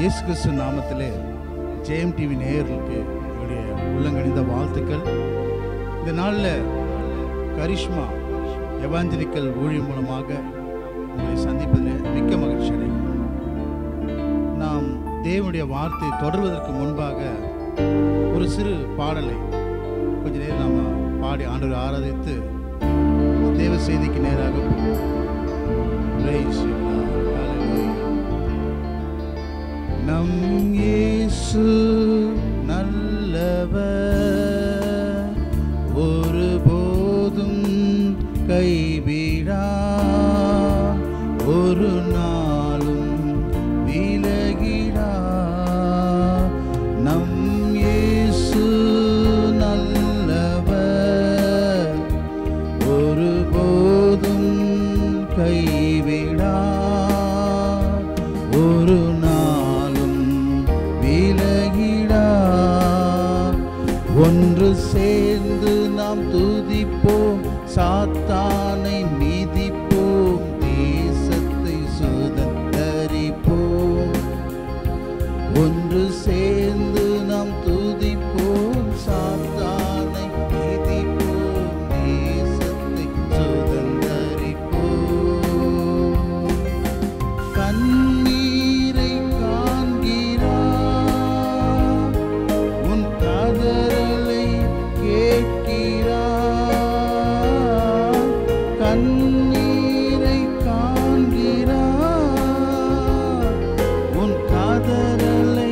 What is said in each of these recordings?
இயேசு கிறிஸ்து நாமத்திலே ஜெயம் டிவி நேயர்களுக்கு என்னுடைய உள்ளங்கணிந்த வாழ்த்துக்கள் இந்த நாளில் கரிஷ்மா எவாஞ்சலிக்கல் ஊழியம் மூலமாக உங்களை சந்திப்பதில் மிக்க மகிழ்ச்சி அடைகிறேன் நாம் தேவனுடைய வார்த்தை தொடர்வதற்கு முன்பாக ஒரு சிறு பாடலை கொஞ்ச நேரம் நாம் பாடி ஆண்டவரை ஆராதித்து தேவ செய்திக்கு நேராக போவோம். Praise you, Lord. Hallelujah. நம் இயேசு நல்லவர் ஒருபோதும் கைவிடா ஒரு நாளும் விலகிடா நம் இயேசு நல்லவர் ஒருபோதும் கைவிடா ஒரு நாளும் விலகிடா ஒன்று சேர்ந்து நாம் துதிப்போம் சாத்தானை மிதிப்போம் தேசத்தை சுதந்தரிப்போம் ஒன்று சேர்ந்து நாம் துதிப்போம் சாத்தானை மிதிப்போம் தேசத்தை சுதந்தரிப்போம் கண்ணீரை காண்கிறார் உன் கதறலை கேட்கிறார் கண்ணீரை காண்கிறார் உன் காதரலை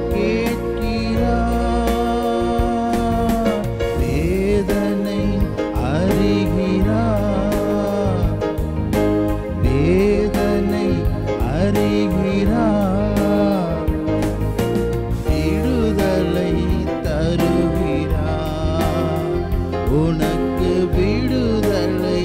கேட்கிறார் வேதனை அறிகிறார் வேதனை அறிகிறார் விடுதலை தருகிறார் உனக்கு விடுதலை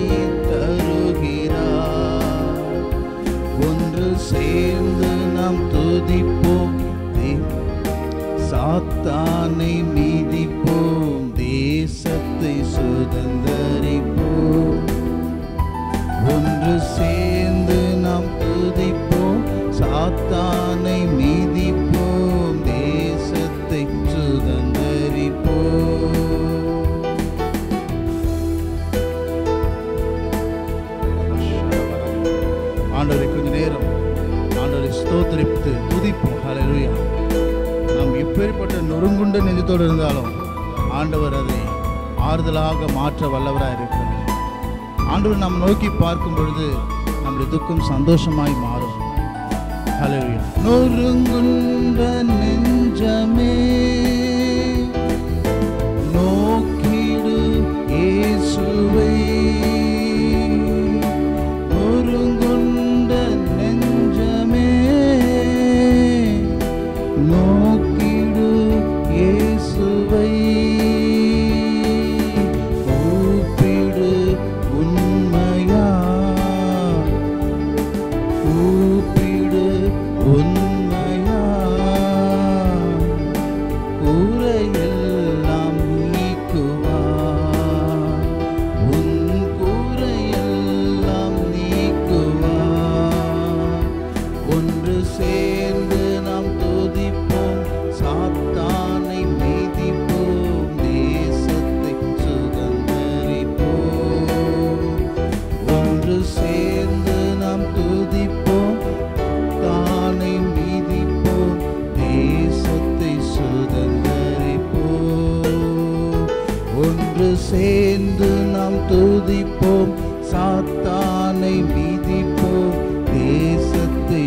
தருகிறார் ஒன்று சேர்ந்து நாம் துதிப்போம் தே- சாத்தானை மீதிப்போம் தேசத்தை சுதந்தரிப்போம் ஒன்று சேர்ந்து நாம் துதிப்போம் சாத்தானை மீதிப்போம் தேசத்தை சுதந்தரிப்போம் ஆண்டவரை கொஞ்ச நேரம் ஆண்டவரை ஸ்தோத்தரித்து துதிப்போம் ஹalleluya நாம் எப்பேற்பட்ட நொறுங்குண்ட நெஞ்சத்தோடு இருந்தாலும் ஆண்டவர் அதை ஆறுதலாக மாற்ற வல்லவராக இருக்கிறார் ஆண்டவர் நாம் நோக்கி பார்க்கும் பொழுது நம்முடைய துக்கம் சந்தோஷமாய் மாறும் ஹalleluya நொறுங்குண்ட நெஞ்சமே நோக்கிடு இயேசுவை நொறுங்குண்ட நெஞ்சமே நோக்கிடு இயேசுவை கூப்பிடு உண்மையா கூப்பிடு உண்மையா கூரையெல்லாம் நீக்குவா உன் கூரையெல்லாம் நீக்குவா ஒன்று சேர்ந்து நாம் துதிப்போம் சாத்தானை மீதிப்போம் தேசத்தை சுதந்தரிப்போம் ஒன்று சேர்ந்து நாம் துதிப்போம் தானை மீதிப்போம் தேசத்தை சுதந்தரிப்போம் ஒன்று சேர்ந்து நாம் துதிப்போம் சாத்தானை மீதிப்போம் தேசத்தை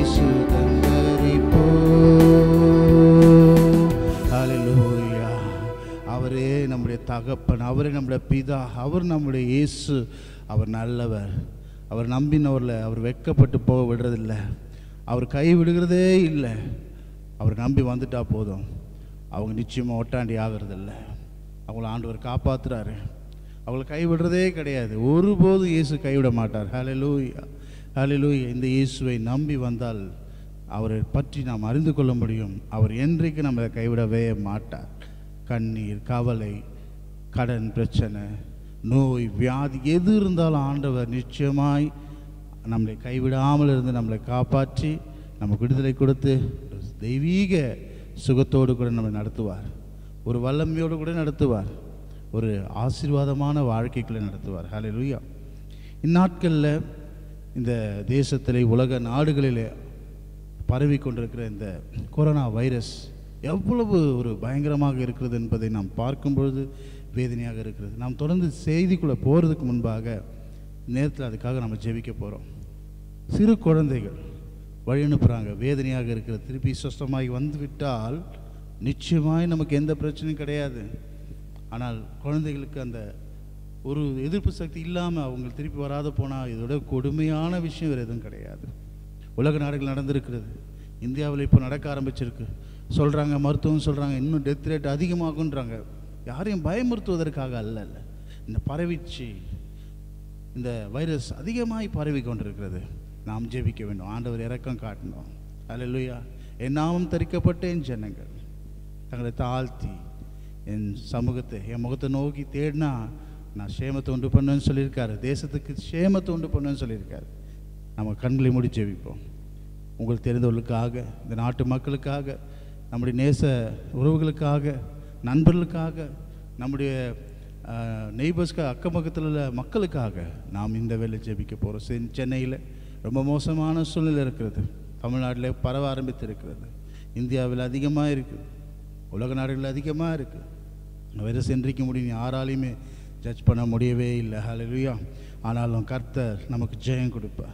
சுதந்தரிப்போம் ஹalleluya அவரே நம்முடைய தகப்பன் அவரே நம்முடைய பிதா அவர் நம்முடைய இயேசு அவர் நல்லவர் அவர் நம்பினவரில் அவர் வெட்கப்பட்டு போக விடுறதில்ல அவர் கை விடுகிறதே இல்லை அவர் நம்பி வந்துட்டா போதும் அவங்க நிச்சயமாக ஒட்டாண்டி ஆகிறதில்ல அவங்கள ஆண்டவர் காப்பாத்துறாரு அவங்கள கை விடுறதே கிடையாது ஒருபோதும் இயேசு கைவிட மாட்டார் ஹalleluya ஹalleluya இந்த இயேசுவை நம்பி வந்தால் அவரை பற்றி நாம் அறிந்து கொள்ள முடியும் அவர் என்றைக்கு நம்மளை கைவிடவே மாட்டார் கண்ணீர் கவலை கடன் பிரச்சனை நோய் வியாதி எது இருந்தாலும் ஆண்டவர் நிச்சயமாய் நம்மளை கைவிடாமல் இருந்து நம்மளை காப்பாற்றி நமக்கு விடுதலை கொடுத்து தெய்வீக சுகத்தோடு கூட நம்மை நடத்துவார் ஒரு வல்லமையோடு கூட நடத்துவார் ஒரு ஆசீர்வாதமான வாழ்க்கைக்குள்ளே நடத்துவார் ஹalleluya இந்நாட்களில் இந்த தேசத்திலே உலக நாடுகளிலே பரவி கொண்டிருக்கிற இந்த கொரோனா வைரஸ் எவ்வளவு ஒரு பயங்கரமாக இருக்கிறது என்பதை நாம் பார்க்கும் பொழுது வேதனையாக இருக்கிறது நாம் தொடர்ந்து செய்திக்குள்ளே போகிறதுக்கு முன்பாக நேரத்தில் அதுக்காக நம்ம ஜெபிக்க போகிறோம் சிறு குழந்தைகள் வழி அனுப்புகிறாங்க வேதனையாக இருக்கிறது திருப்பி சுத்தமாகி வந்து விட்டால் நிச்சயமாய் நமக்கு எந்த பிரச்சனையும் கிடையாது ஆனால் குழந்தைகளுக்கு அந்த ஒரு எதிர்ப்பு சக்தி இல்லாமல் அவங்க திருப்பி வராத போனால் இதோட கொடுமையான விஷயம் வேறு எதுவும் கிடையாது உலக நாடுகள் நடந்திருக்கிறது இந்தியாவில் இப்போ நடக்க ஆரம்பிச்சிருக்கு சொல்கிறாங்க மருத்துவம் சொல்கிறாங்க இன்னும் டெத் ரேட் அதிகமாகுன்றாங்க யாரையும் பயமுறுத்துவதற்காக அல்ல அல்ல இந்த பரவிச்சு இந்த வைரஸ் அதிகமாய் பரவி கொண்டிருக்கிறது நாம் ஜெபிக்க வேண்டும் ஆண்டவர் இரக்கம் காட்டணும் அல்லேலூயா என் நாமம் தரிக்கப்பட்ட என் ஜனங்கள் தங்களை தாழ்த்தி என் சமூகத்தை என் முகத்தை நோக்கி தேடினா நான் சேமத்தை உண்டு பண்ணுவேன்னு சொல்லியிருக்காரு தேசத்துக்கு சேமத்தை உண்டு பண்ணுவேன்னு சொல்லியிருக்காரு நம்ம கண்களை மூடி ஜெபிப்போம் உங்களுக்கு தெரிந்தவர்களுக்காக இந்த நாட்டு மக்களுக்காக நம்முடைய நேச உறவுகளுக்காக நண்பர்களுக்காக நம்முடைய நெய்பர்ஸ்க்கு அக்கம் பக்கத்தில் உள்ள மக்களுக்காக நாம் இந்த வேலை ஜெபிக்க போகிறோம் சென்னையில் ரொம்ப மோசமான சூழ்நிலை இருக்கிறது தமிழ்நாட்டில் பரவ ஆரம்பித்து இருக்கிறது இந்தியாவில் அதிகமாக இருக்குது உலக நாடுகளில் அதிகமாக இருக்குது வைரஸ் என்றைக்கு முடியும் யாராலையுமே ஜட்ஜ் பண்ண முடியவே இல்லை ஹalleluya ஆனாலும் கர்த்தர் நமக்கு ஜெயம் கொடுப்பார்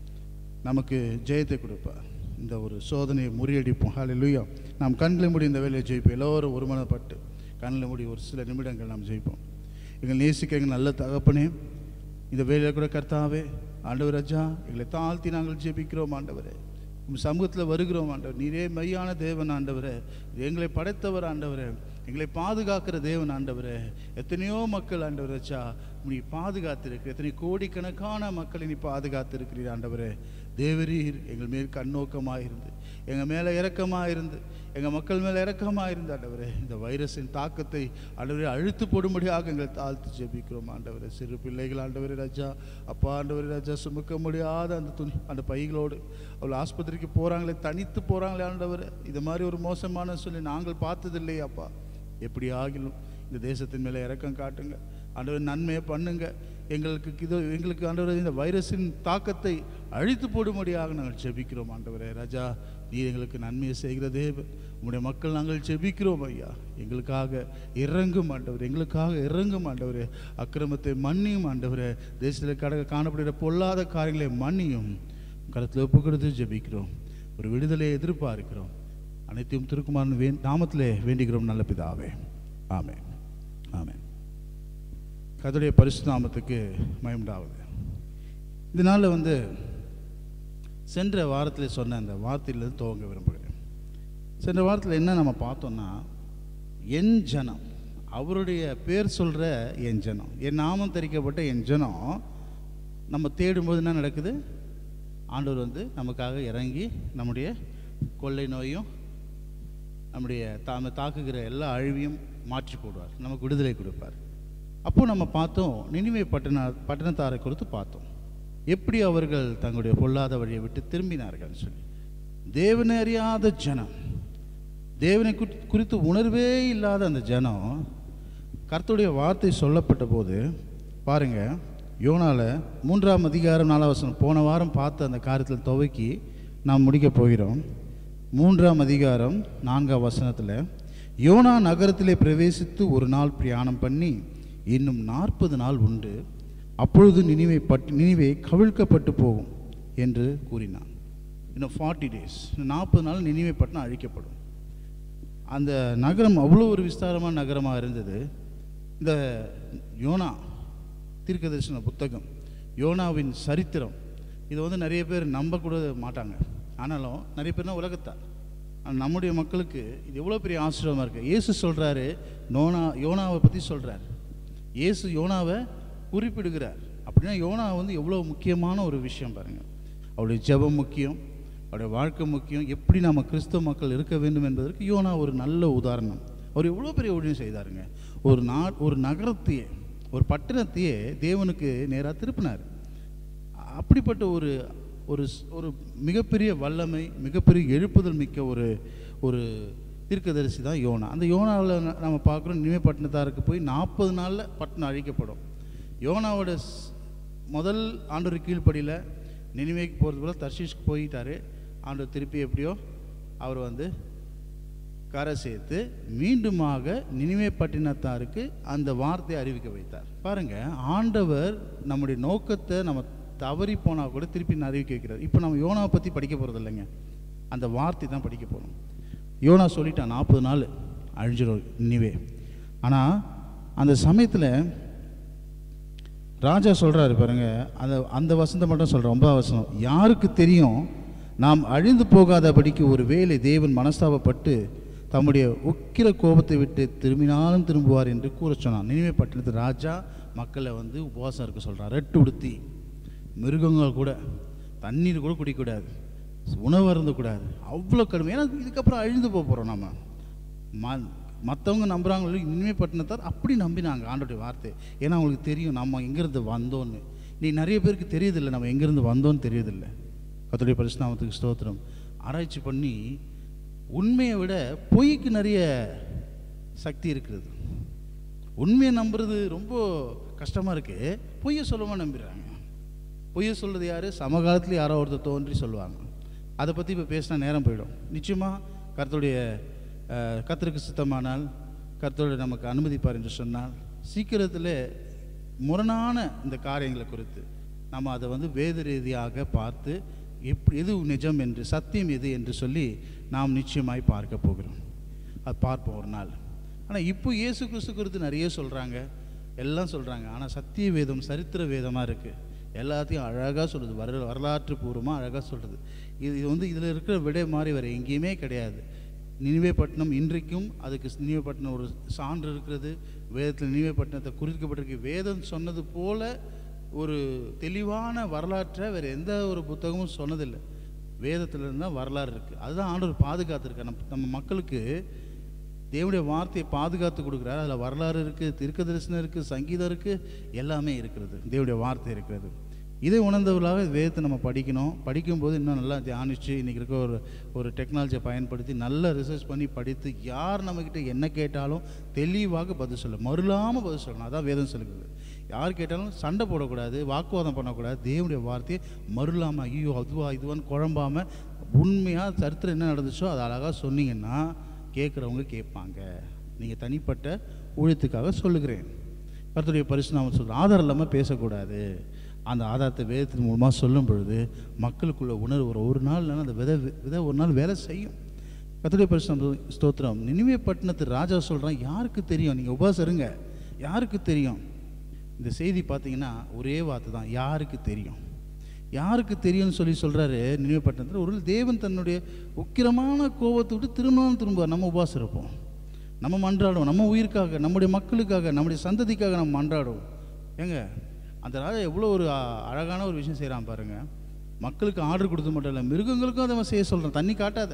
நமக்கு ஜெயத்தை கொடுப்பார் இந்த ஒரு சோதனையை முறியடிப்போம் ஹalleluya நாம் கண்களை மூடி இந்த வேலையை ஜெயிப்போம் எல்லோரும் ஒருமனப்பட்டு கண்ணில் மூடி ஒரு சில நிமிடங்கள் நாம் ஜெயிப்போம் எங்கள் நேசிக்க எங்கள் நல்ல தகப்பனே இந்த வேலையில் கூட கர்த்தாவே ஆண்டவர் ராஜா எங்களை தாழ்த்தி நாங்கள் ஜெபிக்கிறோம் ஆண்டவரே உம் சமூகத்தில் வருகிறோம் ஆண்டவர் நீரே மையான தேவன் ஆண்டவரே எங்களை படைத்தவர் ஆண்டவரே எங்களை பாதுகாக்கிற தேவன் ஆண்டவரே எத்தனையோ மக்கள் ஆண்டவர் ராஜா நீ பாதுகாத்திருக்கிற எத்தனை கோடிக்கணக்கான மக்களை நீ பாதுகாத்திருக்கிறீர் ஆண்டவரே தேவரீர் எங்கள் மேல் கண்ணோக்கமாக இருந்து எங்கள் மேலே இரக்கமாக இருந்து எங்கள் மக்கள் மேலே இரக்கமாக இருந்து ஆண்டவரே இந்த வைரஸின் தாக்கத்தை ஆண்டவரே அழுத்து போடும்படியாக எங்களை தாழ்த்து ஜெபிக்கிறோம் ஆண்டவரே சிறு பிள்ளைகள் ஆண்டவரே ராஜா அப்பா ஆண்டவரே ராஜா சுமக்க முடியாத அந்த துணி அந்த பைகளோடு அவள் ஆஸ்பத்திரிக்கு போகிறாங்களே தனித்து போகிறாங்களே ஆண்டவரே இது மாதிரி ஒரு மோசமான சொல்லி நாங்கள் பார்த்ததில்லையே அப்பா எப்படி ஆகிலும் இந்த தேசத்தின் மேலே இரக்கம் காட்டுங்க ஆண்டவர் நன்மையை பண்ணுங்க எங்களுக்கு இது எங்களுக்கு ஆண்டவர் இந்த வைரஸின் தாக்கத்தை அழித்து போடும்படியாக நாங்கள் ஜெபிக்கிறோம் ஆண்டவரே ராஜா நீ எங்களுக்கு நன்மையை செய்கிற தேவன் உம்முடைய மக்கள் நாங்கள் ஜெபிக்கிறோம் ஐயா எங்களுக்காக இறங்கும் ஆண்டவர் எங்களுக்காக இறங்கும் ஆண்டவரே அக்கிரமத்தை மன்னியும் ஆண்டவரே தேசத்தில் கட காணப்படுகிற பொல்லாத காரியங்களை மன்னியும் கருத்தில் ஒப்பு கொடுத்து ஜெபிக்கிறோம் ஒரு விடுதலையை எதிர்பார்க்கிறோம் அனைத்தையும் திருக்குமாரன் வே நாமத்திலே வேண்டிக்கிறோம் நல்ல பிதாவே ஆமென் ஆமென் கர்த்தருடைய பரிசு நாமத்துக்கு மயமுண்டாகுது இதனால் வந்து சென்ற வாரத்தில் சொன்ன அந்த வார்த்தையிலிருந்து துவங்க விரும்புகிறேன் சென்ற வாரத்தில் என்ன நம்ம பார்த்தோம்னா என் ஜனம் அவருடைய பேர் சொல்கிற என் ஜனம் என் நாமம் தரிக்கப்பட்ட என் ஜனம் நம்ம தேடும்போது என்ன நடக்குது ஆண்டவர் வந்து நமக்காக இறங்கி நம்முடைய கொள்ளை நோயும் நம்முடைய தாம தாக்குகிற எல்லா அழிவையும் மாற்றி போடுவார் நமக்கு விடுதலை கொடுப்பார் அப்போ நம்ம பார்த்தோம் நினைவை பட்டண பட்டணத்தாரை குறித்து பார்த்தோம் எப்படி அவர்கள் தங்களுடைய பொல்லாத வழியை விட்டு திரும்பினார்கள் சொல்லி தேவனை அறியாத ஜனம் தேவனை குறி- குறித்து உணர்வே இல்லாத அந்த ஜனம் கர்த்தருடைய வார்த்தை சொல்லப்பட்ட போது பாருங்க யோனால மூன்றாம் அதிகாரம் நாலாம் வசனம் போன வாரம் பார்த்த அந்த காரியத்தில் துவக்கி நாம் முடிக்கப் போகிறோம் மூன்றாம் அதிகாரம் நான்காம் வசனத்தில் யோனா நகரத்திலே பிரவேசித்து ஒரு நாள் பிரயாணம் பண்ணி இன்னும் நாற்பது நாள் உண்டு அப்பொழுது நினைவை பட்டு நினைவை கவிழ்க்கப்பட்டு போகும் என்று கூறினான் இன்னும் ஃபார்ட்டி டேஸ் இன்னும் நாற்பது நாள் நினைவை பட்டணம் அழிக்கப்படும் அந்த நகரம் அவ்வளோ ஒரு விஸ்தாரமான நகரமாக இருந்தது இந்த யோனா தீர்க்கதரிசன புத்தகம் யோனாவின் சரித்திரம் இது வந்து நிறைய பேர் நம்ப கூட மாட்டாங்க ஆனாலும் நிறைய பேர்னா உலகத்தார் ஆனால் நம்முடைய மக்களுக்கு இது எவ்வளோ பெரிய ஆசீர்வாதமாக இருக்குது இயேசு சொல்கிறாரு நோனா யோனாவை பற்றி சொல்கிறார் இயேசு யோனாவை குறிப்பிடுகிறார் அப்படின்னா யோனா வந்து எவ்வளோ முக்கியமான ஒரு விஷயம் பாருங்கள் அவருடைய ஜெபம் முக்கியம் அவருடைய வாழ்க்கை முக்கியம் எப்படி நம்ம கிறிஸ்தவ மக்கள் இருக்க வேண்டும் என்பதற்கு யோனா ஒரு நல்ல உதாரணம் அவர் எவ்வளோ பெரிய ஊழியம் செய்தாருங்க ஒரு நா ஒரு நகரத்தையே ஒரு பட்டணத்தையே தேவனுக்கு நேராக திருப்பினார் அப்படிப்பட்ட ஒரு ஒரு ஸ்- ஒரு மிகப்பெரிய வல்லமை மிகப்பெரிய எழுப்புதல் மிக்க ஒரு ஒரு தீர்க்கதரிசி தான் யோனா அந்த யோனாவில் நம்ம பார்க்குறோம் நினைவே பட்டணத்தாருக்கு போய் நாற்பது நாளில் பட்டணம் அழிக்கப்படும் யோனாவோட ஸ்- முதல் ஆண்டோர் கீழ்ப்படியில் நினைவேக்கு போகிறது போல தர்ஷீஷ்க்கு போயிட்டாரு ஆண்டவர் திருப்பி எப்படியோ அவர் வந்து கரை சேர்த்து மீண்டுமாக நினிவே பட்டினத்தாருக்கு அந்த வார்த்தையை அறிவிக்க வைத்தார் பாருங்க ஆண்டவர் நம்முடைய நோக்கத்தை நம்ம தவறி போனால் கூட திருப்பி அறிவிக்க வைக்கிறார் இப்போ நம்ம யோனாவை பற்றி படிக்க போகிறது இல்லைங்க அந்த வார்த்தை தான் படிக்க போகிறோம் யோனா சொல்லிட்டான் நாற்பது நாள் அழிஞ்சிடும் நினிவே ஆனால் அந்த சமயத்தில் ராஜா சொல்கிறாரு பாருங்க அந்த அந்த வசனத்தை மட்டும் சொல்கிறேன் ஒன்பதாம் வசனம் யாருக்கு தெரியும் நாம் அழிந்து போகாதபடிக்கு ஒரு வேளை தேவன் மனஸ்தாபப்பட்டு தம்முடைய உக்கிர கோபத்தை விட்டு திரும்பினாலும் திரும்புவார் என்று கூற சொன்னான் நினைவே பட்டணத்து ராஜா மக்களை வந்து உபவாசம் இருக்க சொல்கிறான் ரெட்டு உடுத்தி மிருகங்கள் கூட தண்ணீர் கூட குடிக்கக்கூடாது உணவு அருந்தக்கூடாது அவ்வளோ கடுமை ஏன்னா இதுக்கப்புறம் அழிந்து போக போகிறோம் நம்ம ம மற்றவங்க நம்புகிறாங்களோ இனிமே பட்டினத்தார் அப்படி நம்பினாங்க ஆண்டோடைய வார்த்தை ஏன்னா அவங்களுக்கு தெரியும் நம்ம எங்கேருந்து வந்தோன்னு நீ நிறைய பேருக்கு தெரியுதில்லை நம்ம எங்கேருந்து வந்தோன்னு தெரியுதில்லை கத்துடைய பரிசுநாமத்துக்கு ஸ்தோத்திரம் ஆராய்ச்சி பண்ணி உண்மையை விட பொய்க்கு நிறைய சக்தி இருக்கிறது உண்மையை நம்புறது ரொம்ப கஷ்டமாக இருக்கு பொய்யை சொல்லமா நம்பிடுறாங்க பொய்யை சொல்கிறது யார் சமகாலத்தில் யாரோ ஒருத்தர் தோன்றி சொல்லுவாங்க அதை பற்றி இப்போ பேசினா நேரம் போயிடும் நிச்சயமாக கர்த்தருடைய அஹ், கர்த்தருக்கு சித்தமானால் கர்த்தருடைய நமக்கு அனுமதிப்பார் என்று சொன்னால் சீக்கிரத்தில் முரணான இந்த காரியங்களை குறித்து நம்ம அதை வந்து வேத ரீதியாக பார்த்து எப்படி எது நிஜம் என்று சத்தியம் எது என்று சொல்லி நாம் நிச்சயமாய் பார்க்க போகிறோம் அது பார்ப்போம் ஒரு நாள் ஆனால் இப்போ இயேசு கிறிஸ்து குறித்து நிறைய சொல்கிறாங்க எல்லாம் சொல்கிறாங்க ஆனால் சத்திய வேதம் சரித்திர வேதமாக இருக்குது எல்லாத்தையும் அழகாக சொல்லுது வர வரலாற்று பூர்வமாக அழகாக சொல்கிறது இது இது வந்து இதில் இருக்கிற விடை மாதிரி வேறு எங்கேயுமே கிடையாது நினைவேப்பட்டினம் இன்றைக்கும் அதுக்கு நினைவேப்பட்டினம் ஒரு சான்று இருக்கிறது வேதத்தில் நினைவேப்பட்டினத்தை குறிக்கப்பட்டிருக்கு வேதம் சொன்னது போல ஒரு தெளிவான வரலாற்றை வேறு எந்த ஒரு புத்தகமும் சொன்னதில்லை வேதத்தில் இருந்தால் வரலாறு இருக்குது அதுதான் ஆண்டவர் பாதுகாத்துருக்கார் நம்ம நம்ம மக்களுக்கு தேவனுடைய வார்த்தையை பாதுகாத்து கொடுக்குறாரு அதில் வரலாறு இருக்குது திருக்க தரிசனம் இருக்குது சங்கீதம் இருக்குது எல்லாமே இருக்கிறது தேவனுடைய வார்த்தை இருக்கிறது இதை உணர்ந்தவர்களாக வேதத்தை நம்ம படிக்கணும் படிக்கும்போது இன்னும் நல்லா தியானிச்சு இன்றைக்கி இருக்க ஒரு ஒரு டெக்னாலஜியை பயன்படுத்தி நல்லா ரிசர்ச் பண்ணி படித்து யார் நம்மக்கிட்ட என்ன கேட்டாலும் தெளிவாக பதில் சொல்ல மறுலாமல் பதில் சொல்லணும் அதான் வேதம் சொல்லுகிறது யார் கேட்டாலும் சண்டை போடக்கூடாது வாக்குவாதம் பண்ணக்கூடாது தேவனுடைய வார்த்தையை மறுலாமல் ஐயோ அதுவா இதுவான்னு குழம்பாமல் உண்மையாக சரித்திரம் என்ன நடந்துச்சோ அதை அழகாக சொன்னீங்கன்னா கேட்குறவங்க கேட்பாங்க நீங்கள் தனிப்பட்ட ஊழியத்துக்காக சொல்லுகிறேன் கர்த்தருடைய பரிசு நாம சொல்கிறேன் ஆதாரம் இல்லாமல் பேசக்கூடாது அந்த ஆதாரத்தை வேதத்தின் மூலமாக சொல்லும் பொழுது மக்களுக்குள்ள உணர்வு வரும் ஒரு நாள் இல்லைன்னா அந்த விதை விதை ஒரு நாள் வேலை செய்யும் கர்த்தருடைய பரிசு நாம ஸ்தோத்திரம் நினைவே பட்டணத்து ராஜா சொல்கிறான் யாருக்கு தெரியும் நீங்கள் உபாசம் இருங்க யாருக்கு தெரியும் இந்த செய்தி பார்த்தீங்கன்னா ஒரே வார்த்தை தான் யாருக்கு தெரியும் யாருக்கு தெரியும்னு சொல்லி சொல்கிறாரு நினைவுப்பட்டினத்தில் ஒரு தேவன் தன்னுடைய உக்கிரமான கோபத்தை விட்டு திரும்பினாலும் திரும்ப நம்ம உபாசம் இருப்போம் நம்ம மன்றாடுவோம் நம்ம உயிருக்காக நம்முடைய மக்களுக்காக நம்முடைய சந்ததிக்காக நம்ம மன்றாடுவோம் ஏங்க அந்த ராஜா எவ்வளோ ஒரு அ- அழகான ஒரு விஷயம் செய்கிறான் பாருங்க மக்களுக்கு ஆர்டர் கொடுத்து மட்டும் இல்லை மிருகங்களுக்கும் அதை அவன் செய்ய சொல்கிறான் தண்ணி காட்டாத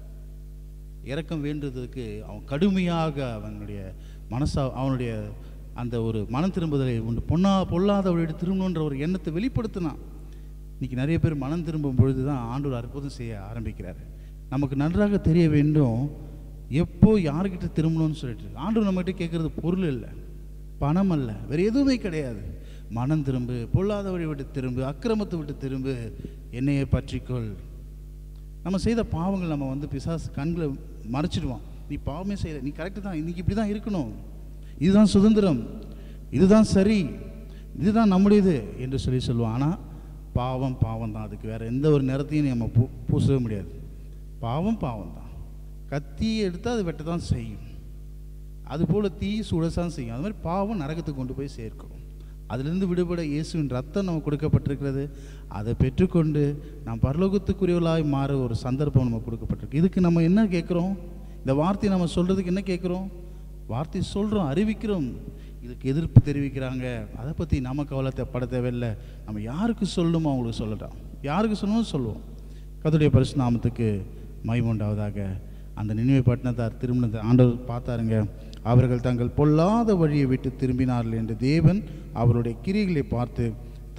இறக்கம் வேண்டுறதுக்கு அவன் கடுமையாக அவனுடைய மனசா அவனுடைய அந்த ஒரு மனம் திரும்புதலை உண்டு பொண்ணா பொல்லாதவழியோடு திரும்பணுன்ற ஒரு எண்ணத்தை வெளிப்படுத்தினான் இன்னைக்கு நிறைய பேர் மனம் திரும்பும் பொழுது தான் ஆண்டவர் அற்புதம் செய்ய ஆரம்பிக்கிறார் நமக்கு நன்றாக தெரிய வேண்டும் எப்போ யார்கிட்ட திரும்பணும்னு சொல்லிட்டு ஆண்டவர் நம்மகிட்ட கேட்குறது பொருள் இல்லை பணம் அல்ல வேறு எதுவுமே கிடையாது மனம் திரும்பு பொல்லாத வழி விட்டு திரும்பு அக்கிரமத்தை விட்டு திரும்பு என்னையே பற்றிக்கொள் நம்ம செய்த பாவங்கள் நம்ம வந்து பிசாசு கண்களை மறைச்சிடுவான் நீ பாவமே செய்யல நீ கரெக்டு தான் இன்னைக்கு இப்படி தான் இருக்கணும் இதுதான் சுதந்திரம் இதுதான் சரி இதுதான் நம்முடையது என்று சொல்லி சொல்லுவான் ஆனால் பாவம் பாவம் தான் அதுக்கு வேற எந்த ஒரு நிறத்தையும் நம்ம பூ பூசவே முடியாது பாவம் பாவம் தான் கத்தியை எடுத்தால் அது வெட்ட தான் செய்யும் அதுபோல் தீ சுடசான் செய்யும் அது மாதிரி பாவம் நரகத்துக்கு கொண்டு போய் சேர்க்கும் அதிலிருந்து விடுபட இயேசுவின் ரத்தம் நமக்கு கொடுக்கப்பட்டிருக்கிறது அதை பெற்றுக்கொண்டு நாம் பரலோகத்துக்குரியவர்களாய் மாற ஒரு சந்தர்ப்பம் நமக்கு கொடுக்கப்பட்டிருக்கு இதுக்கு நம்ம என்ன கேட்குறோம் இந்த வார்த்தையை நம்ம சொல்கிறதுக்கு என்ன கேட்குறோம் வார்த்தை சொல்கிறோம் அறிவிக்கிறோம் இதுக்கு எதிர்ப்பு தெரிவிக்கிறாங்க அதை பற்றி நம்ம கவலை பட தேவையில்லை நம்ம யாருக்கு சொல்லணுமோ அவங்களுக்கு சொல்லலாம் யாருக்கு சொல்லணுமோ சொல்லுவோம் கர்த்தருடைய பரிசு நாமத்துக்கு மைமுண்டாவதாக அந்த நினைவு பட்டினத்தார் திரும்பினதை ஆண்டவர் பார்த்தாருங்க அவர்கள் தங்கள் பொல்லாத வழியை விட்டு திரும்பினார்கள் என்று தேவன் அவருடைய கிரிகளை பார்த்து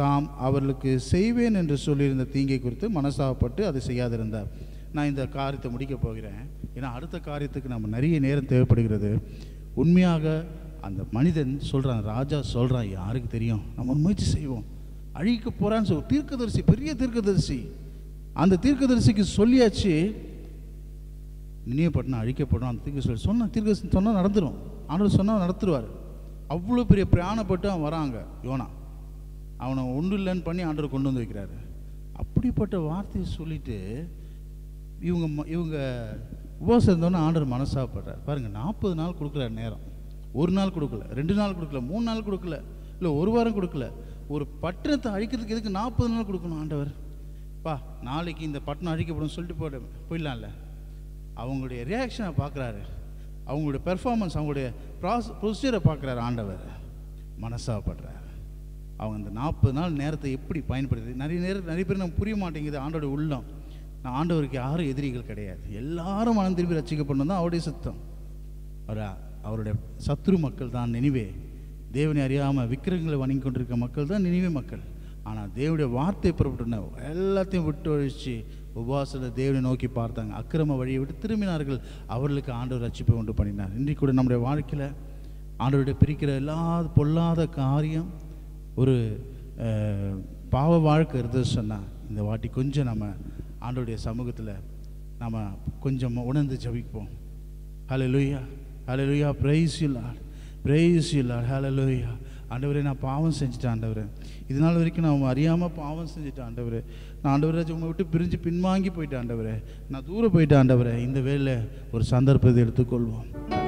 தாம் அவர்களுக்கு செய்வேன் என்று சொல்லியிருந்த தீங்கை குறித்து மனசாப்பட்டு அதை செய்யாதிருந்தார் நான் இந்த காரியத்தை முடிக்கப் போகிறேன் ஏன்னா அடுத்த காரியத்துக்கு நம்ம நிறைய நேரம் தேவைப்படுகிறது உண்மையாக அந்த மனிதன் சொல்கிறான் ராஜா சொல்கிறான் யாருக்கு தெரியும் நம்ம ஒரு முயற்சி செய்வோம் அழிக்க போகிறான்னு சொல் தீர்க்கதரிசி பெரிய தீர்க்கதரிசி அந்த தீர்க்கதரிசிக்கு சொல்லியாச்சு நினைவுப்பட்டினம் அழிக்கப்படும் அந்த தீர்க்க சொல்லி சொன்ன தீர்க்க சொன்னால் நடந்துடும் ஆண்டவர் சொன்னால் நடத்துருவார் அவ்வளோ பெரிய பிராணப்பட்டு அவன் வராங்க யோனா அவனை ஒன்றும் இல்லைன்னு பண்ணி ஆண்டவர் கொண்டு வந்து வைக்கிறாரு அப்படிப்பட்ட வார்த்தையை சொல்லிட்டு இவங்க ம- இவங்க உபவாசம் இருந்தோன்னே ஆண்டவர் மனசாப்படுறார் பாருங்கள் நாற்பது நாள் கொடுக்குற நேரம் ஒரு நாள் கொடுக்கல ரெண்டு நாள் கொடுக்கல மூணு நாள் கொடுக்கல இல்லை ஒரு வாரம் கொடுக்கல ஒரு பட்டணத்தை அழிக்கிறதுக்கு எதுக்கு நாற்பது நாள் கொடுக்கணும் ஆண்டவர் பா நாளைக்கு இந்த பட்டணம் அழிக்கப்படும் சொல்லிட்டு போட போயிடலாம்ல அவங்களுடைய ரியாக்ஷனை பார்க்குறாரு அவங்களுடைய பெர்ஃபார்மன்ஸ் அவங்களுடைய ப்ராஸ் ப்ரொசீஜரை பார்க்குறாரு ஆண்டவர் மனசாப்படுறார் அவங்க அந்த நாற்பது நாள் நேரத்தை எப்படி பயன்படுத்தி நிறைய நேரம் நிறைய பேர் நமக்கு புரிய மாட்டேங்குது ஆண்டோட உள்ளம் நான் ஆண்டவருக்கு யாரும் எதிரிகள் கிடையாது எல்லாரும் மனம் திரும்பி ரசிக்கப்படணும் தான் அவருடைய சித்தம் அவர் அவருடைய சத்ரு மக்கள் தான் நினைவே தேவனை அறியாமல் விக்கிரகங்களை வணங்கி கொண்டிருக்க மக்கள் தான் நினைவே மக்கள் ஆனால் தேவனுடைய வார்த்தை புறப்பட்டுன எல்லாத்தையும் விட்டு ஒழிச்சு உபவாசத்தில் தேவனை நோக்கி பார்த்தாங்க அக்கிரம வழியை விட்டு திரும்பினார்கள் அவர்களுக்கு ஆண்டவர் ரட்சிப்பை உண்டு பண்ணினார் இன்றைக்கு கூட நம்முடைய வாழ்க்கையில் ஆண்டவருடைய பிரிக்கிற எல்லா பொல்லாத காரியம் ஒரு அஹ், பாவ வாழ்க்கை இருந்தது சொன்னால் இந்த வாட்டி கொஞ்சம் நம்ம ஆண்டவருடைய சமூகத்தில் நம்ம கொஞ்சம் உணர்ந்து ஜபிப்போம் ஹalleluya ஹalleluya praise you lord praise you lord hallelujah ஆண்டவரே நான் பாவம் செஞ்சுட்டேன் ஆண்டவரே இது நாள் வரைக்கும் நான் அறியாமல் பாவம் செஞ்சுட்டேன் ஆண்டவரே நான் ஆண்டவரே உங்களை விட்டு பிரிஞ்சு பின்வாங்கி போயிட்டேன் ஆண்டவரே நான் தூரம் போயிட்டேன் ஆண்டவரே இந்த வேளை ஒரு சந்தர்ப்பத்தை எடுத்துக்கொள்வோம்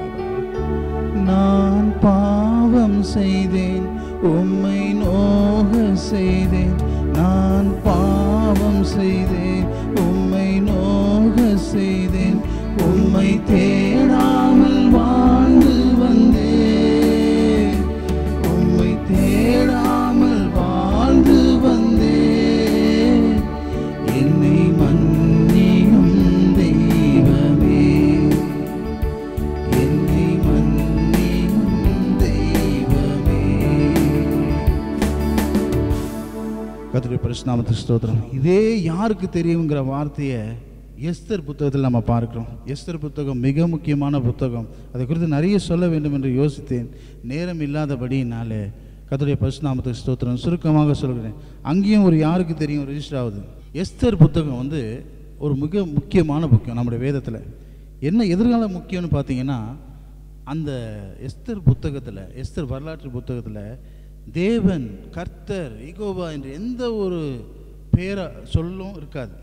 நான் பாவம் செய்தேன் உம்மை நோக செய்தேன் நான் பாவம் செய்தேன் உம்மை நோக செய்தேன் உம்மை தேடாமல் வாழ்ந்து வந்தேன் உம்மை தேடாமல் வாழ்ந்து வந்தேன் என்னை மன்னியும் தெய்வமே என்னை மன்னியும் தெய்வமே கர்த்தருடைய பரிசுநாமத்துக்கு ஸ்தோத்திரம் இதே யாருக்கு தெரியுங்கிற வார்த்தையை எஸ்தர் புத்தகத்தில் நம்ம பார்க்கிறோம் எஸ்தர் புத்தகம் மிக முக்கியமான புத்தகம் அதை குறித்து நிறைய சொல்ல வேண்டும் என்று யோசித்தேன் நேரம் இல்லாதபடியினாலே கர்த்தருடைய பரிசுநாமத்துக்கு ஸ்தோத்திரம் சுருக்கமாக சொல்கிறேன் அங்கேயும் ஒரு யாருக்கு தெரியும் ரெஜிஸ்டர் ஆகுது எஸ்தர் புத்தகம் வந்து ஒரு மிக முக்கியமான புத்தகம் நம்முடைய வேதத்தில் என்ன எதிர்கால முக்கியம்னு பார்த்தீங்கன்னா அந்த எஸ்தர் புத்தகத்தில் எஸ்தர் வரலாற்று புத்தகத்தில் தேவன் கர்த்தர் ஈகோபா என்று எந்த ஒரு பேரை சொல்லும் இருக்காது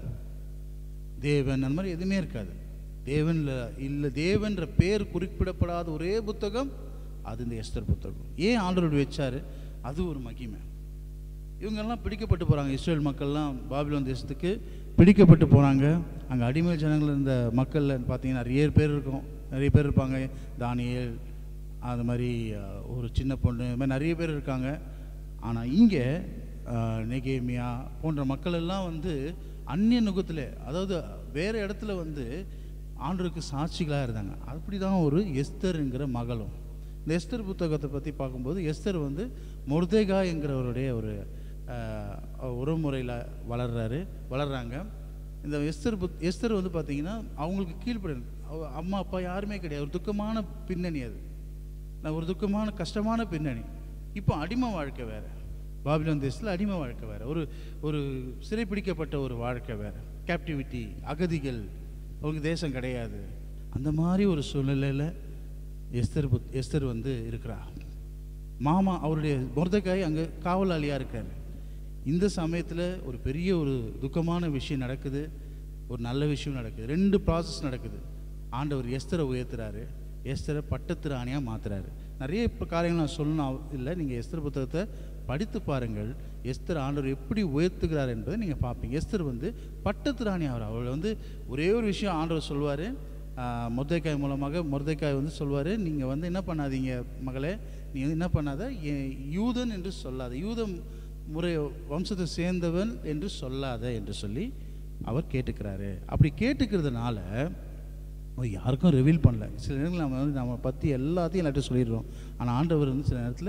தேவன் அந்த மாதிரி எதுவுமே இருக்காது தேவன்ல இல்லை தேவன்ற பேர் குறிப்பிடப்படாத ஒரே புத்தகம் அது இந்த எஸ்தர் புத்தகம் ஏன் ஆண்டரோடு வச்சாரு அது ஒரு மகிமை இவங்கெல்லாம் பிடிக்கப்பட்டு போகிறாங்க இஸ்ரேல் மக்கள்லாம் பாபிலோன் தேசத்துக்கு பிடிக்கப்பட்டு போகிறாங்க அங்கே அடிமை ஜனங்கள் இருந்த மக்களில் பார்த்தீங்கன்னா நிறைய பேர் இருக்கும் நிறைய பேர் இருப்பாங்க தானியேல் அது மாதிரி அஹ், ஒரு சின்ன பொண்ணு இது மாதிரி நிறைய பேர் இருக்காங்க ஆனால் இங்கே நெகேமியா போன்ற மக்கள் எல்லாம் வந்து அந்நிய நுகத்தில் அதாவது வேறு இடத்துல வந்து ஆண்டருக்கு சாட்சிகளாக இருந்தாங்க அப்படி தான் ஒரு எஸ்தருங்கிற மகளும் இந்த எஸ்தர் புத்தகத்தை பற்றி பார்க்கும்போது எஸ்தர் வந்து மொர்தேகா என்கிறவருடைய ஒரு அஹ், உறவுமுறையில் வளர்றாரு வளர்றாங்க இந்த எஸ்தர் புத் எஸ்தர் வந்து பார்த்தீங்கன்னா அவங்களுக்கு கீழ்ப்படி அம்மா அப்பா யாருமே கிடையாது ஒரு துக்கமான பின்னணி அது நான் ஒரு துக்கமான கஷ்டமான பின்னணி இப்போ அடிமை வாழ்க்கை வேற பாபிலோன் தேசத்தில் அடிமை வாழ்க்கை வேற ஒரு ஒரு சிறைப்பிடிக்கப்பட்ட ஒரு வாழ்க்கை வேற கேப்டிவிட்டி அகதிகள் அவங்களுக்கு தேசம் கிடையாது அந்த மாதிரி ஒரு சூழ்நிலையில் எஸ்தர் புத் எஸ்தர் வந்து இருக்கிறா மாமா அவருடைய மொர்தக்காய் அங்கே காவலாளியாக இருக்கார் இந்த சமயத்தில் ஒரு பெரிய ஒரு துக்கமான விஷயம் நடக்குது ஒரு நல்ல விஷயம் நடக்குது ரெண்டு ப்ராசஸ் நடக்குது ஆண்டவர் எஸ்தரை உயர்த்துறாரு எஸ்தரை பட்டத்து ராணியாக மாத்துறாரு நிறைய இப்போ காரியங்கள் நான் சொல்லணும் அவ- இல்லை நீங்கள் எஸ்தர் புத்தகத்தை படித்து பாருங்கள் எஸ்தர் ஆண்டவர் எப்படி உயர்த்துகிறார் என்பதை நீங்கள் பார்ப்பீங்க எஸ்தர் வந்து பட்டத்து ராணி அவர் அவள் வந்து ஒரே ஒரு விஷயம் ஆண்டவர் சொல்வார் முருதைக்காய் மூலமாக முருதைக்காய் வந்து சொல்வார் நீங்கள் வந்து என்ன பண்ணாதீங்க மகளே நீ வந்து என்ன பண்ணாத எ- யூதன் என்று சொல்லாத யூத முறை வம்சத்தை சேர்ந்தவன் என்று சொல்லாத என்று சொல்லி அவர் கேட்டுக்கிறாரு அப்படி கேட்டுக்கிறதுனால அவர் யாருக்கும் ரிவீல் பண்ணல சில நேரங்கள் நம்ம வந்து நம்ம பற்றி எல்லாத்தையும் எல்லாத்தையும் சொல்லிடுறோம் ஆனால் ஆண்டவர் வந்து சில நேரத்தில்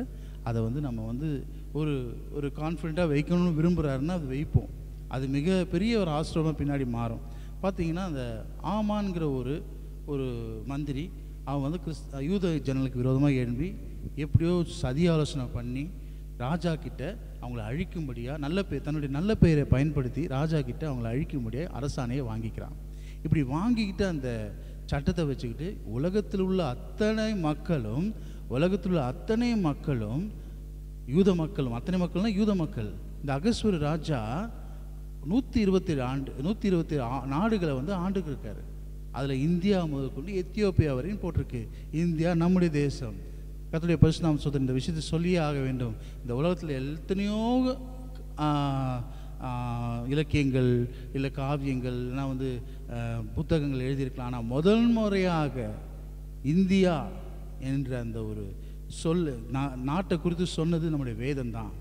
அதை வந்து நம்ம வந்து ஒரு ஒரு கான்ஃபிடெண்ட்டாக வைக்கணும்னு விரும்புகிறாருன்னா அது வைப்போம் அது மிக பெரிய ஒரு ஆசிரமம் பின்னாடி மாறும் பார்த்தீங்கன்னா அந்த ஆமான்கிற ஒரு ஒரு மந்திரி அவன் வந்து கிறிஸ் யூத ஜனலுக்கு விரோதமாக எழும்பி எப்படியோ சதி ஆலோசனை பண்ணி ராஜா கிட்ட அவங்கள அழிக்கும்படியாக நல்ல பேர் தன்னுடைய நல்ல பெயரை பயன்படுத்தி ராஜா கிட்ட அவங்கள அழிக்கும்படியாக அரசாணையை வாங்கிக்கிறான் இப்படி வாங்கிக்கிட்டு அந்த சட்டத்தை வச்சுக்கிட்டு உலகத்தில் உள்ள அத்தனை மக்களும் உலகத்தில் உள்ள அத்தனை மக்களும் யூத மக்களும் அத்தனை மக்கள்னா யூத மக்கள் இந்த அகஸ்வர ராஜா நூற்றி இருபத்தேழு ஆண்டு நூற்றி இருபத்தேழு ஆ- நாடுகளை வந்து ஆண்டுக்கு இருக்காரு அதில் இந்தியா முதற்கொண்டு எத்தியோப்பியா வரையும் போட்டிருக்கு இந்தியா நம்முடைய தேசம் கர்த்தருடைய பரிசுநாம சொல்ற இந்த விஷயத்தை சொல்லியே ஆக வேண்டும் இந்த உலகத்தில் எத்தனையோ ஆ, ஆ, இலக்கியங்கள் இல்லை காவியங்கள் இல்லைன்னா வந்து ஆ, புத்தகங்கள் எழுதியிருக்கலாம் ஆனால் முதல் முறையாக இந்தியா என்ற அந்த ஒரு சொல் நா- நாட்டை குறித்து சொன்னது நம்முடைய வேதம் தான்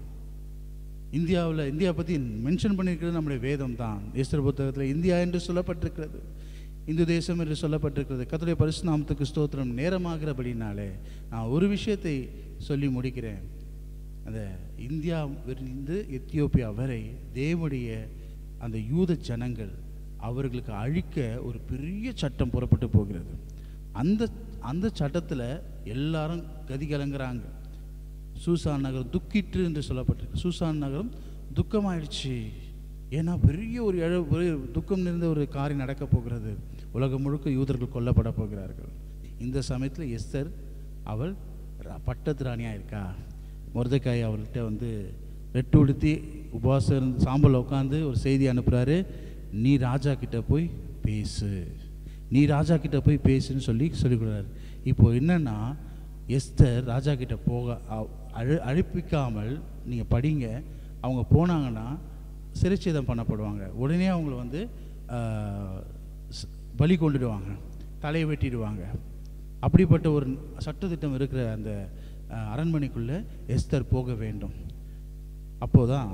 இந்தியாவில் இந்தியா பற்றி மென்ஷன் பண்ணியிருக்கிறது நம்முடைய வேதம் தான் ஈஸ்வர புத்தகத்தில் இந்தியா என்று சொல்லப்பட்டிருக்கிறது இந்து தேசம் என்று சொல்லப்பட்டிருக்கிறது கர்த்தருடைய பரிசுநாமத்துக்கு ஸ்தோத்திரம் நேரமாகிறபடினாலே நான் ஒரு விஷயத்தை சொல்லி முடிக்கிறேன் அந்த இந்தியாவிலிருந்து எத்தியோப்பியா வரை தேவனுடைய அந்த யூத ஜனங்கள் அவர்களுக்கு அழிக்க ஒரு பெரிய சட்டம் புறப்பட்டு போகிறது அந்த அந்த சட்டத்தில் எல்லாரும் கதி கலங்குறாங்க சூசான் நகரம் துக்கிற்று என்று சொல்லப்பட்டிருக்கு சூசான் நகரம் துக்கமாயிடுச்சு ஏன்னா பெரிய ஒரு இழ ஒரு துக்கம் நிறைந்த ஒரு காரியம் நடக்கப் போகிறது உலகம் முழுக்க யூதர்கள் கொல்லப்பட போகிறார்கள் இந்த சமயத்தில் எஸ்தர் அவள் ர- பட்டத்து ராணியாக இருக்கா முருதைக்காய் அவள்கிட்ட வந்து ரெட்டு உடுத்தி உபவாசம் இருந்து சாம்பல் உட்காந்து ஒரு செய்தி அனுப்புகிறாரு நீ ராஜா கிட்ட போய் பேசு நீ ராஜா கிட்ட போய் பேசுன்னு சொல்லி சொல்லிக் கொடுறாரு இப்போ என்னன்னா எஸ்தர் ராஜா கிட்ட போக அ- அழு அழைப்பிக்காமல் நீங்கள் படிங்க அவங்க போனாங்கன்னா சிறைச்சேதம் பண்ணப்படுவாங்க உடனே அவங்கள வந்து ஆஹ், ஸ்- பலி கொண்டுடுவாங்க தலையை வெட்டிடுவாங்க அப்படிப்பட்ட ஒரு சட்டத்திட்டம் இருக்கிற அந்த ஆஹ், அரண்மனைக்குள்ள எஸ்தர் போக வேண்டும் அப்போதான்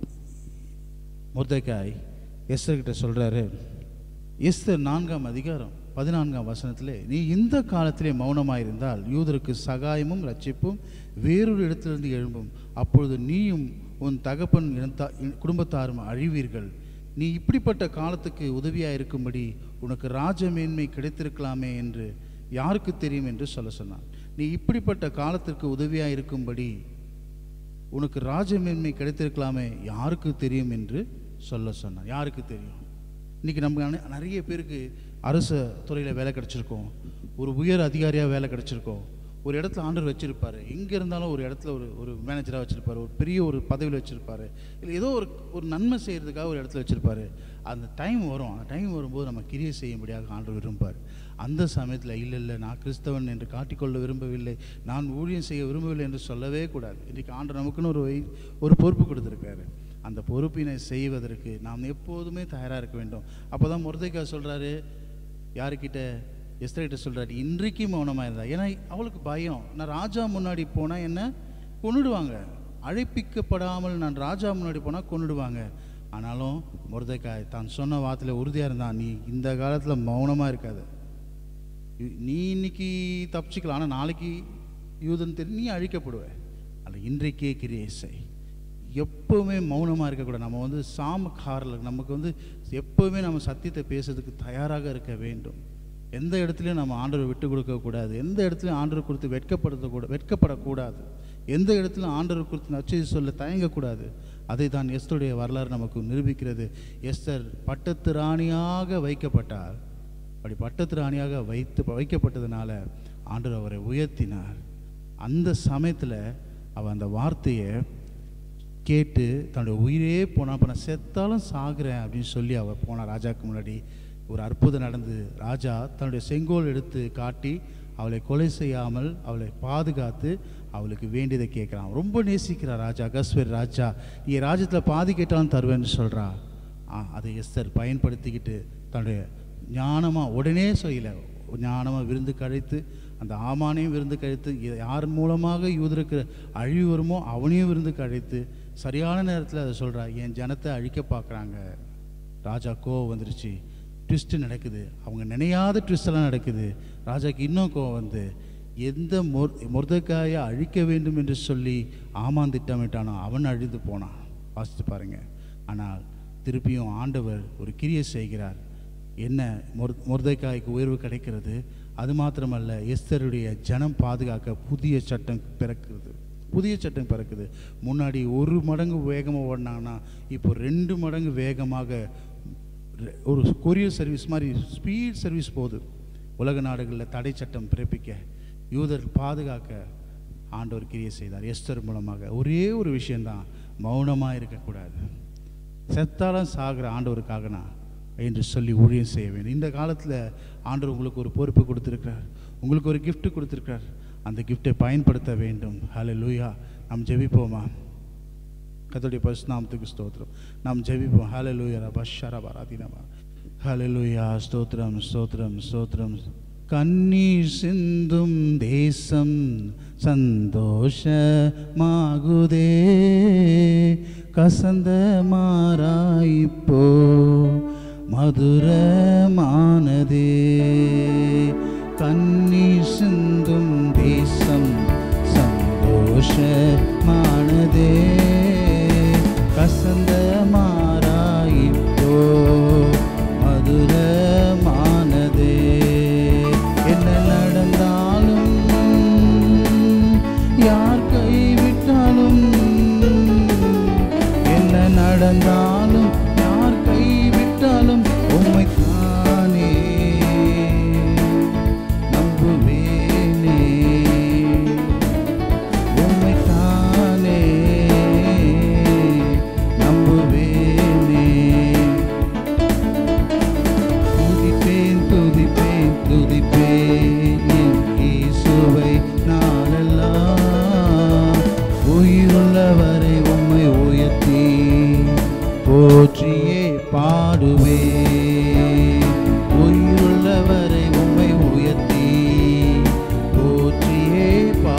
முர்தக்காய் எஸ்தர்கிட்ட சொல்றாரு எஸ்தர் நான்காம் அதிகாரம் பதினான்காம் வசனத்திலே நீ இந்த காலத்திலே மௌனமாயிருந்தால் யூதருக்கு சகாயமும் ரட்சிப்பும் வேறொரு இடத்திலிருந்து எழும்பும் அப்பொழுது நீயும் உன் தகப்பன் இனத்தா- இன- குடும்பத்தாரும் அழிவீர்கள் நீ இப்படிப்பட்ட காலத்துக்கு உதவியாக இருக்கும்படி உனக்கு ராஜமேன்மை கிடைத்திருக்கலாமே என்று யாருக்கு தெரியும் என்று சொல்ல சொன்னான் நீ இப்படிப்பட்ட காலத்திற்கு உதவியாக இருக்கும்படி உனக்கு ராஜமேன்மை கிடைத்திருக்கலாமே யாருக்கு தெரியும் என்று சொல்ல சொன்னான் யாருக்கு தெரியும் இன்னைக்கு நம்ம அன- நிறைய பேருக்கு அரசு துறையில் வேலை கிடைச்சிருக்கோம் ஒரு உயர் அதிகாரியாக வேலை கிடைச்சிருக்கோம் ஒரு இடத்துல ஆண்டவர் வச்சிருப்பாரு எங்கே இருந்தாலும் ஒரு இடத்துல ஒரு ஒரு மேனேஜராக வச்சிருப்பாரு ஒரு பெரிய ஒரு பதவியில் வச்சிருப்பாரு இல்லை ஏதோ ஒரு ஒரு நன்மை செய்கிறதுக்காக ஒரு இடத்துல வச்சிருப்பாரு அந்த டைம் வரும் அந்த டைம் வரும்போது நம்ம கிரியை செய்யும்படியாக ஆண்டவர் விரும்புவார் அந்த சமயத்தில் இல்லை இல்லை நான் கிறிஸ்தவன் என்று காட்டிக்கொள்ள விரும்பவில்லை நான் ஊழியம் செய்ய விரும்பவில்லை என்று சொல்லவே கூடாது இன்றைக்கி ஆண்டவர் நமக்குன்னு ஒரு வை- ஒரு பொறுப்பு கொடுத்துருக்காரு அந்த பொறுப்பினை செய்வதற்கு நாம் எப்போதுமே தயாராக இருக்க வேண்டும் அப்போ தான் முருதைக்கா சொல்கிறாரு யாருக்கிட்ட எஸ்தர்கிட்ட சொல்கிறாரு இன்றைக்கு மௌனமாக இருந்தா ஏன்னா அவளுக்கு பயம் நான் ராஜா முன்னாடி போனால் என்ன கொன்னுடுவாங்க அழைப்பிக்கப்படாமல் நான் ராஜா முன்னாடி போனால் கொன்னுடுவாங்க ஆனாலும் முருதைக்காய் தான் சொன்ன வார்த்தையில் உறுதியாக இருந்தான் நீ இந்த காலத்தில் மௌனமாக இருக்காது நீ இன்னைக்கு தப்பிச்சுக்கலாம் ஆனால் நாளைக்கு யூதன் தெரியும் நீ அழிக்கப்படுவ அல்ல இன்றைக்கே கிரியை செய் எப்போவுமே மௌனமாக இருக்கக்கூடாது நம்ம வந்து சாமக்காரில் நமக்கு வந்து எப்போவுமே நம்ம சத்தியத்தை பேசுறதுக்கு தயாராக இருக்க வேண்டும் எந்த இடத்துலையும் நம்ம ஆண்டவர் விட்டு கொடுக்கக்கூடாது எந்த இடத்துலையும் ஆண்டவர் குறித்து வெட்கப்படுத்தக்கூட வெட்கப்படக்கூடாது எந்த இடத்துலையும் ஆண்டவர் குறித்து நச்செய்தி சொல்ல தயங்கக்கூடாது அதை தான் எஸ்தருடைய வரலாறு நமக்கு நிரூபிக்கிறது எஸ்தர் பட்டத்து ராணியாக வைக்கப்பட்டார் அப்படி பட்டத்து ராணியாக வைத்து வைக்கப்பட்டதுனால ஆண்டவர் அவரை உயர்த்தினார் அந்த சமயத்தில் அவள் அந்த வார்த்தையை கேட்டு தன்னுடைய உயிரே போனா அப்போ நான் செத்தாலும் சாகுறேன் அப்படின்னு சொல்லி அவள் போனாள் ராஜாவுக்கு முன்னாடி ஒரு அற்புதம் நடந்து ராஜா தன்னுடைய செங்கோல் எடுத்து காட்டி அவளை கொலை செய்யாமல் அவளை பாதுகாத்து அவளுக்கு வேண்டியதை கேட்குறான் ரொம்ப நேசிக்கிறார் ராஜா அகஸ்வர் ராஜா நீ ராஜ்யத்தில் பாதி கேட்டாலும் தருவேன்னு சொல்கிறா ஆ அதை எஸ்தர் பயன்படுத்திக்கிட்டு தன்னுடைய ஞானமாக உடனே செய்யலை ஞானமாக விருந்து கழித்து அந்த ஆமானையும் விருந்து கழித்து இ- யார் மூலமாக யூதருக்கு அழிவு வருமோ அவனையும் விருந்து கழித்து சரியான நேரத்தில் அதை சொல்கிறா என் ஜனத்தை அழிக்க பார்க்குறாங்க ராஜா கோவம் வந்துருச்சு ட்விஸ்ட்டு நடக்குது அவங்க நினையாத ட்விஸ்டெல்லாம் நடக்குது ராஜாக்கு இன்னும் கோவம் வந்து எந்த மொர் முருதக்காயை அழிக்க வேண்டும் என்று சொல்லி ஆமான் திட்டமிட்டானோ அவன் அழிந்து போனான் வாசித்து பாருங்க ஆனால் திருப்பியும் ஆண்டவர் ஒரு கிரியை செய்கிறார் என்ன முர் முருதைக்காய்க்கு உயர்வு கிடைக்கிறது அது மாத்திரமல்ல எஸ்தருடைய ஜனம் பாதுகாக்க புதிய சட்டம் பிறக்கிறது புதிய சட்டம் பிறக்குது முன்னாடி ஒரு மடங்கு வேகமாக ஓடினாங்கன்னா இப்போ ரெண்டு மடங்கு வேகமாக ரெ- ஒரு கொரியர் சர்வீஸ் மாதிரி ஸ்பீட் சர்வீஸ் போகுது உலக நாடுகளில் தடை சட்டம் பிறப்பிக்க யூதர் பாதுகாக்க ஆண்டவர் கிரியை செய்தார் எஸ்தர் மூலமாக ஒரே ஒரு விஷயம்தான் மௌனமாக இருக்கக்கூடாது செத்தாலும் சாகிற ஆண்டவருக்காக நான் என்று சொல்லி ஊழியம் செய்ய வேண்டும் இந்த காலத்தில் ஆண்டவர் உங்களுக்கு ஒரு பொறுப்பு கொடுத்துருக்கிறார் உங்களுக்கு ஒரு gift கொடுத்துருக்கிறார் அந்த கிஃப்டை பயன்படுத்த வேண்டும் ஹலே லூயா நாம் ஜெபிப்போமா கத்தோடைய பரிசுநாமத்துக்கு ஸ்தோத்திரம் நாம் ஜெபிப்போம் ஹலே லூயா ரபஷரா பராதினமா ஹலே லூயா ஸ்தோத்திரம் ஸ்தோத்திரம் ஸ்தோத்திரம் கண்ணீர் சிந்தும் தேசம் சந்தோஷமாகுதே கசந்த மாறாயிப்போ மதுரமானதே கண்ணீர் சிந்தும் தேசம் சந்தோஷமானதே கசந்த மாறாயிப்போ மதுரமானதே என்ன நடந்தாலும் யார் கைவிட்டாலும் என்ன நடந்தாலும் யார் கைவிட்டாலும் உம்மைத்தானே நம்புவேனே உம்மைத்தானே நம்புவேனே துதிப்பேன் துதிப்பேன் துதிப்பேன் என் இயேசுவை நாளெல்லாம் உயிருள்ளவரை உம்மை உயர்த்தி போற்றியே பாடுவேன் உயிருள்ளவரை உம்மை உயர்த்தி போற்றியே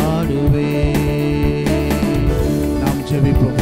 பாடுவேன் நாம் ஜெபிப்போம்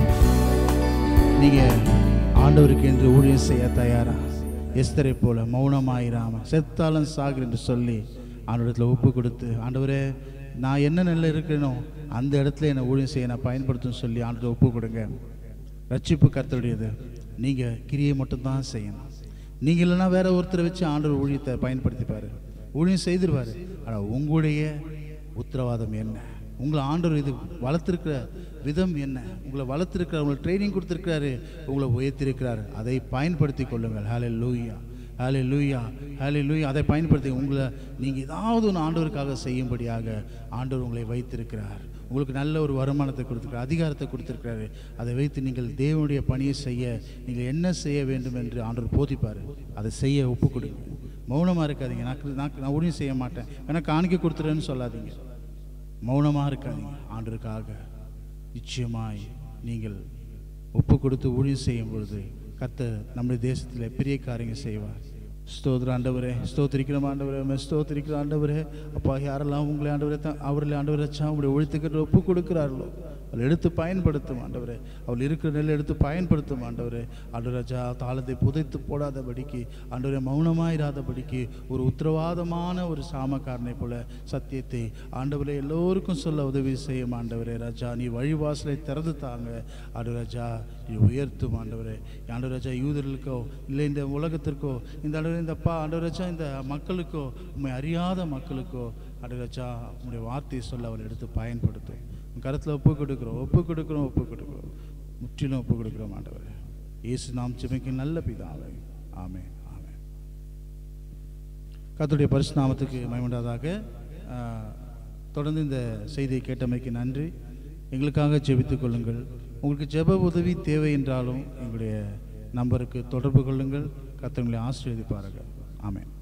நீங்க ஆண்டவருக்கு என்று ஊழியம் செய்ய தயாரா எஸ்தரை போல மௌனமாயிராம செத்தாலும் சாகு என்று சொல்லி ஆண்டவரத்தில் ஒப்பு கொடுத்து ஆண்டவரே நான் என்ன நிலையில் இருக்கிறேனோ அந்த இடத்துல என்னை ஊழியம் செய்ய நான் பயன்படுத்தும் சொல்லி ஆண்டவரை ஒப்பு கொடுங்க ரட்சிப்பு கர்த்தருடையது நீங்க கிரியை மட்டும்தான் செய்யணும் நீங்க இல்லைன்னா வேற ஒருத்தரை வச்சு ஆண்டவர் ஊழியத்தை பயன்படுத்திப்பாரு ஊழியம் செய்திருவாரு ஆனால் உங்களுடைய உத்தரவாதம் என்ன உங்களை ஆண்டவர் இது வளர்த்துருக்கிற விதம் என்ன உங்களை வளர்த்துருக்கிறார் உங்களுக்கு ட்ரைனிங் கொடுத்துருக்கிறாரு உங்களை உயர்த்திருக்கிறார் அதை பயன்படுத்தி கொள்ளுங்கள் ஹாலே லூயா ஹாலே லூயா ஹாலே லூயா அதை பயன்படுத்தி உங்களை நீங்கள் ஏதாவது ஒன்று ஆண்டவருக்காக செய்யும்படியாக ஆண்டவர் உங்களை வைத்திருக்கிறார் உங்களுக்கு நல்ல ஒரு வருமானத்தை கொடுத்துருக்காரு அதிகாரத்தை கொடுத்துருக்கிறாரு அதை வைத்து நீங்கள் தேவனுடைய பணியை செய்ய நீங்கள் என்ன செய்ய வேண்டும் என்று ஆண்டவர் போதிப்பார் அதை செய்ய ஒப்பு கொடுங்க மௌனமாக இருக்காதீங்க நான் நான் நான் ஒன்றும் செய்ய மாட்டேன் ஏன்னா காணிக்க கொடுத்துறேன்னு சொல்லாதீங்க மௌனமாக இருக்காதீங்க ஆண்டருக்காக நிச்சயமாய் நீங்கள் ஒப்பு கொடுத்து ஊழியம் செய்யும் பொழுது கர்த்தர் நம்முடைய தேசத்தில் பெரிய காரியங்கள் செய்வார் ஸ்தோத்திர ஆண்டவரே ஸ்தோத்திரிக்கிறோம் ஆண்டவரே உம்மை ஸ்தோத்திரிக்கிற ஆண்டவரே அப்பா யாரெல்லாம் உங்களை ஆண்டவரே தான் அவர்களை ஆண்டவரே வச்சா உங்களுடைய ஒழித்துக்கிட்டு ஒப்பு கொடுக்கிறார்களோ அவள் எடுத்து பயன்படுத்தும் ஆண்டவரே அவள் இருக்கிற நெல்லை எடுத்து பயன்படுத்தும் ஆண்டவரே ஆண்டவராஜா தாளத்தை புதைத்து போடாதபடிக்கு ஆண்டவரே மௌனமாயிராதபடிக்கு ஒரு உத்தரவாதமான ஒரு சாமக்காரனை போல சத்தியத்தை ஆண்டவரே எல்லோருக்கும் சொல்ல உதவி செய்யும் ஆண்டவரே ராஜா நீ வழிவாசலை திறந்து தாங்க ஆண்டவராஜா நீ உயர்த்தும் ஆண்டவரே ஆண்டவராஜா யூதர்களுக்கோ இல்லை இந்த உலகத்திற்கோ இந்த ஆண்டவரே இந்த அப்பா ஆண்டவராஜா இந்த மக்களுக்கோ உண்மை அறியாத மக்களுக்கோ ஆண்டவராஜா உங்களுடைய வார்த்தையை சொல்ல அவளை எடுத்து பயன்படுத்தும் உன் கருத்தில் ஒப்பு கொடுக்குறோம் ஒப்பு கொடுக்குறோம் ஒப்பு கொடுக்குறோம் முற்றிலும் ஒப்பு கொடுக்குறோம் ஆண்டவரே இயேசு நாம் சிமைக்கு நல்ல பிதாவே ஆமே ஆமே கர்த்தருடைய பரிசுநாமத்துக்கு மயமண்டாதாக தொடர்ந்து இந்த செய்தியை கேட்டமைக்கு நன்றி எங்களுக்காக ஜெபித்துக் கொள்ளுங்கள் உங்களுக்கு ஜெப உதவி தேவை என்றாலும் எங்களுடைய நம்பருக்கு தொடர்பு கொள்ளுங்கள் கர்த்தர் உங்களை ஆசீர்வதிப்பார்கள் ஆமென்